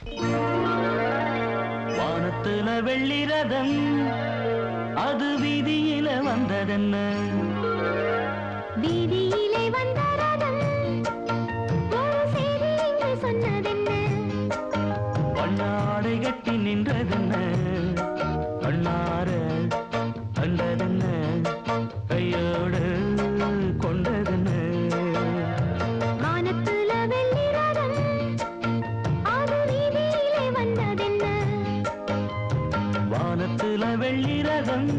வானத்துல வெள்ளி ரதம் அது வீதியில வந்ததென்ன வீதியிலே வந்த ரதம் ஒரு செய்தி இங்கு சொன்னதென்ன வண்ணாடை கட்டி நின்றதென்ன கண்ணார கண்டதென்ன கையோடு கொண்டதென்ன வானத்துல வெள்ளி ரதம் அது வீதியிலே வந்ததென்ன வானத்துல வெள்ளி ரதம்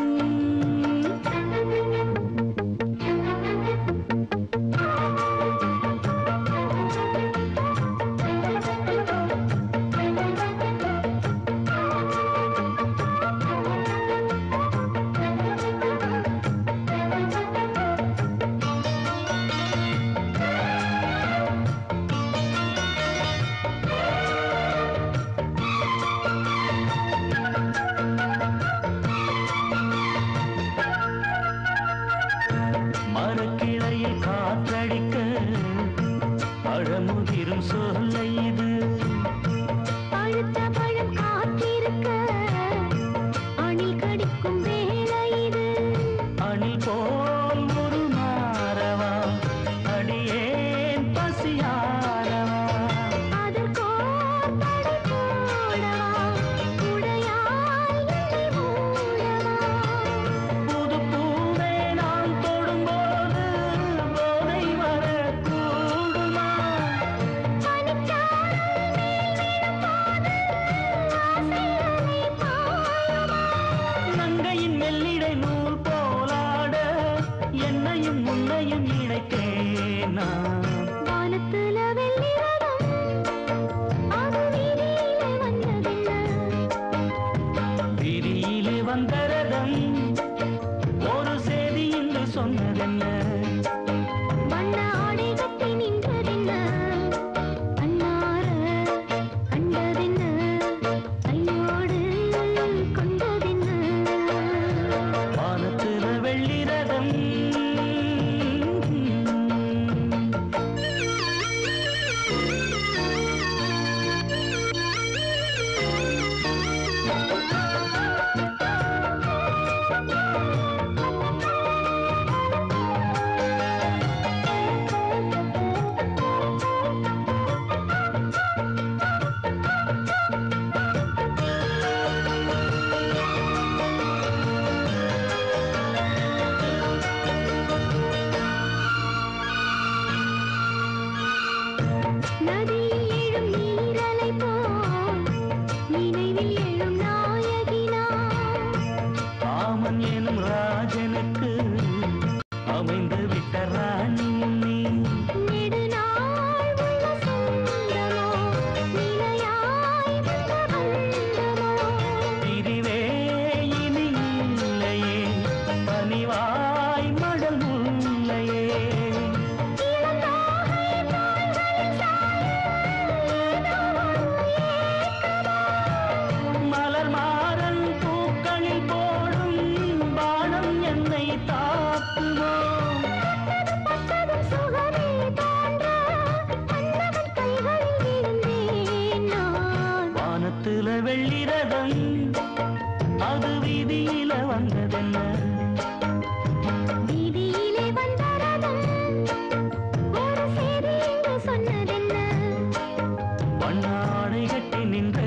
மரக்கிளையில் காற்றடிக்க பழமுதிரும் சொல்லை இது பழுத்த பழம் காத்திருக்க அணில் கடிக்கும் வேளை இது அணி போல் ஒரு மாறவா அடியேன் பசியாரவா அதற்கோர் தடை போடவா உடையாய் என்னை மூடவா புது பூவே நான் தொடும்போது போதை வரக்கூடுமா பனிச்சாரல் மேல் விழும்போது ஆசைகளை பாயுமா நங்கையின் மெல்லிடை நூல் போலாட என்னையும் முன்னையும் இணைத்தேன் நான் வானத்துல வெள்ளி ரதம் அது வீதியிலே வந்ததென்ன விரியிலே வந்த ரதம் ஒரு செய்தி என்று சொன்னதென்ன வண்ண ஆடை கட்டி நின்றதென்ன அன்னார கண்டதென்ன கையோடு கொண்டதென்ன வானத்துல வெள்ளி ரதம் நதியில் எழும் நீரலை போல் நினைவில் எழும் நாயகினா காமன் எனும் ராஜனுக்கு அமைந்து விட்ட ராணி நீ நெடுநாள் உள்ள சொந்தமோ நிலையாய் வந்த பந்தமோ பிரிவே இனி இல்லையே பனிவாய் மடல் முல்லையே இளந்தாகை தோள்களில் சாய மலர் மாறன் பூக்களில் போடும் பானம் என்னை தாக்குமோ பட்டதும் சுகமே தோன்ற அன்னவன் கைகளில் இருந்தேன் நான் வானத்துல வெள்ளி ரதம் அது வீதியில வந்ததென்ன வீதியிலே வந்த ரதம் ஒரு செய்தி என்று சொன்னதென்ன வண்ணாடை கட்டி நின்ற